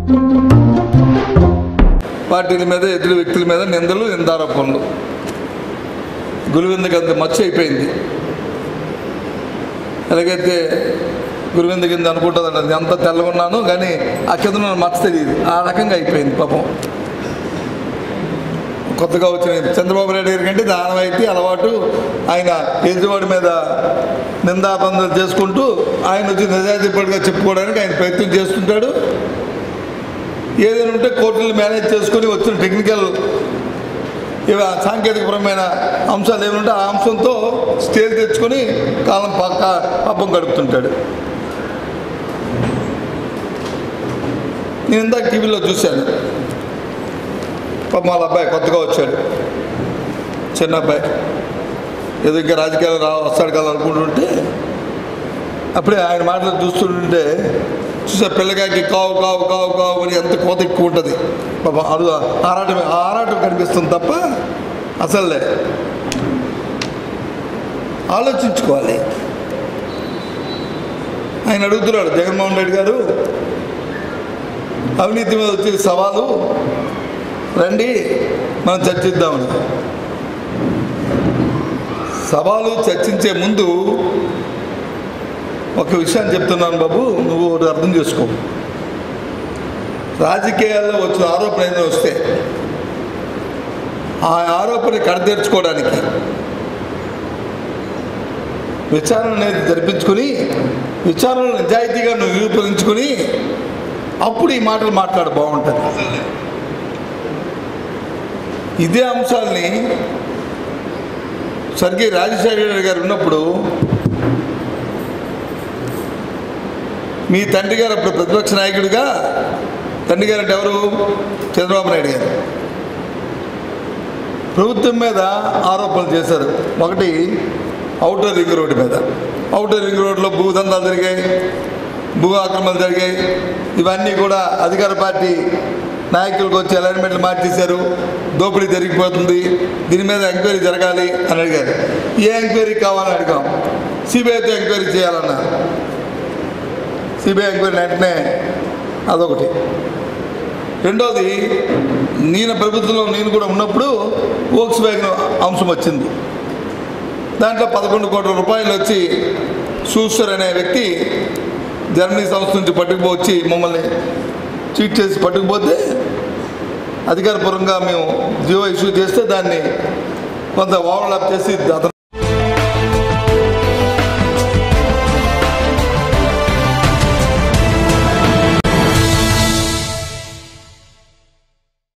పార్టీల మీద ఎదురు వ్యక్తుల మీద నిందలు నిందారోపణలు గురువిందకి అంత మచ్చ అయిపోయింది ఎలాగైతే గురువింద కింద అనుకుంటుంది అది అంత తెల్లగున్నాను కానీ ఆ కింద ఉన్న మచ్చ తెలియదు ఆ రకంగా అయిపోయింది పాపం కొత్తగా వచ్చిన చంద్రబాబు నాయుడు గారి కంటే ఇది ఆనవాయితీ అలవాటు ఆయన ఎదుటివాడి మీద నిందాబంధాలు చేసుకుంటూ ఆయన వచ్చి నిజాయితీపడిగా చెప్పుకోవడానికి ఆయన ప్రయత్నం చేస్తుంటాడు ఏదైనా ఉంటే కోర్టులు మేనేజ్ చేసుకొని వచ్చిన టెక్నికల్ ఇవి సాంకేతికపరమైన అంశాలు ఏమంటే ఆ అంశంతో స్టేజ్ తెచ్చుకొని కాలం పక్క పబ్బం గడుపుతుంటాడు నేను ఇందాక టీవీలో చూశాను పాపం వాళ్ళ అబ్బాయి కొత్తగా వచ్చాడు చిన్న అబ్బాయి ఏదో ఇంకా రాజకీయాలు రా వస్తాడు కదా అనుకుంటుంటే అప్పుడే ఆయన మాటలు చూస్తుంటే చూసా పిల్లకాయకి కావు కావు కావు కావు అని ఎంత కోత ఎక్కువ ఉంటుంది పాపం అడు ఆరాటం ఆరాటం కనిపిస్తుంది తప్ప అసలే ఆలోచించుకోవాలి ఆయన అడుగుతున్నాడు జగన్మోహన్ రెడ్డి గారు అవినీతి మీద వచ్చే సవాలు రండి మనం చర్చిద్దామని సవాలు చర్చించే ముందు ఒక విషయాన్ని చెప్తున్నాను బాబు నువ్వు ఒకటి అర్థం చేసుకో రాజకీయాల్లో వచ్చిన ఆరోపణ ఏదైనా వస్తే ఆ ఆరోపణ కడతీర్చుకోవడానికి విచారణ అనేది జరిపించుకుని విచారణ నిజాయితీగా నువ్వు నిరూపించుకుని అప్పుడు ఈ మాటలు మాట్లాడ బాగుంటుంది ఇదే అంశాలని స్వర్గీయ రాజశేఖర రెడ్డి గారు ఉన్నప్పుడు మీ తండ్రి గారు అప్పుడు ప్రతిపక్ష నాయకుడిగా తండ్రి గారు అంటే ఎవరు చంద్రబాబు నాయుడు గారు ప్రభుత్వం మీద ఆరోపణలు చేశారు ఒకటి అవుటర్ రింగ్ రోడ్డు మీద అవుటర్ రింగ్ రోడ్లో భూదందాలు జరిగాయి భూ ఆక్రమణలు జరిగాయి ఇవన్నీ కూడా అధికార పార్టీ నాయకులకు వచ్చి అలైన్మెంట్లు మార్చేశారు దోపిడీ జరిగిపోతుంది దీని మీద ఎంక్వైరీ జరగాలి అని అడిగారు ఏ ఎంక్వైరీ కావాలని అడిగాం సిబిఐతో ఎంక్వైరీ చేయాలన్నారు సిబిఐ ఎంక్వైరీ వెంటనే అదొకటి రెండోది నేను ప్రభుత్వంలో నేను కూడా ఉన్నప్పుడు ఓక్స్ వ్యాగన్ అంశం వచ్చింది దాంట్లో పదకొండు కోట్ల రూపాయలు వచ్చి షూస్టర్ అనే వ్యక్తి జర్మనీ సంస్థ నుంచి పట్టుకుపోవచ్చి మమ్మల్ని చీట్ చేసి పట్టుకుపోతే అధికారపూర్వంగా మేము జియో ఇష్యూ చేస్తే దాన్ని కొంత ఓవర్లాప్ చేసి అతను